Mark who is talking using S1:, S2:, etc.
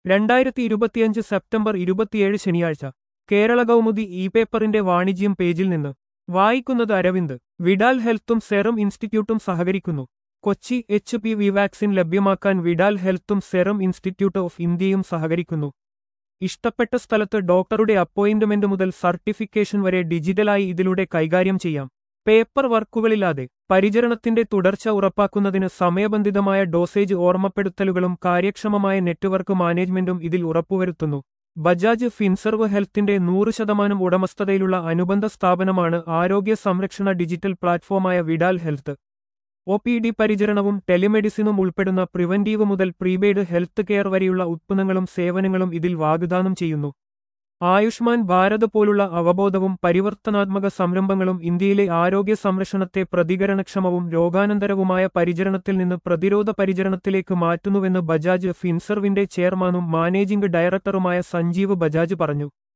S1: രണ്ടായിരത്തി ഇരുപത്തിയഞ്ച് സെപ്റ്റംബർ ഇരുപത്തിയേഴ് ശനിയാഴ്ച കേരള കൗമുദി ഇ പേപ്പറിന്റെ വാണിജ്യം പേജിൽ നിന്ന് വായിക്കുന്നത് അരവിന്ദ് വിഡാൽ ഹെൽത്തും സെറം ഇൻസ്റ്റിറ്റ്യൂട്ടും സഹകരിക്കുന്നു Kochi H P V vaccine ലഭ്യമാക്കാൻ വിഡാൽ ഹെൽത്തും സെറം ഇൻസ്റ്റിറ്റ്യൂട്ട് ഓഫ് ഇന്ത്യയും സഹകരിക്കുന്നു ഇഷ്ടപ്പെട്ട സ്ഥലത്ത് ഡോക്ടറുടെ അപ്പോയിന്റ്മെന്റ് മുതൽ സർട്ടിഫിക്കേഷൻ വരെ ഡിജിറ്റലായി ഇതിലൂടെ കൈകാര്യം ചെയ്യാം പേപ്പർ വർക്കുകളില്ലാതെ പരിചരണത്തിന്റെ തുടർച്ച ഉറപ്പാക്കുന്നതിന് സമയബന്ധിതമായ ഡോസേജ് ഓർമ്മപ്പെടുത്തലുകളും കാര്യക്ഷമമായ നെറ്റ്വർക്ക് മാനേജ്മെന്റും ഇതിൽ ഉറപ്പുവരുത്തുന്നു ബജാജ് ഫിൻസർവ് ഹെൽത്തിന്റെ നൂറ് ശതമാനം ഉടമസ്ഥതയിലുള്ള അനുബന്ധ സ്ഥാപനമാണ് ആരോഗ്യ സംരക്ഷണ ഡിജിറ്റൽ പ്ലാറ്റ്ഫോമായ Vidal health O P D പരിചരണവും ടെലിമെഡിസിനും ഉൾപ്പെടുന്ന പ്രിവന്റീവ് മുതൽ പ്രീപെയ്ഡ് ഹെൽത്ത് കെയർ വരെയുള്ള ഉത്പന്നങ്ങളും സേവനങ്ങളും ഇതിൽ വാഗ്ദാനം ചെയ്യുന്നു ആയുഷ്മാൻ ഭാരത് പോലുള്ള അവബോധവും പരിവർത്തനാത്മക സംരംഭങ്ങളും ഇന്ത്യയിലെ ആരോഗ്യ സംരക്ഷണത്തെ പ്രതികരണക്ഷമവും രോഗാനന്തരവുമായ പരിചരണത്തിൽ നിന്ന് പ്രതിരോധ പരിചരണത്തിലേക്ക് മാറ്റുന്നുവെന്ന് ബജാജ് ഫിൻസർവിന്റെ ചെയർമാനും മാനേജിംഗ് ഡയറക്ടറുമായ സഞ്ജീവ് ബജാജ് പറഞ്ഞു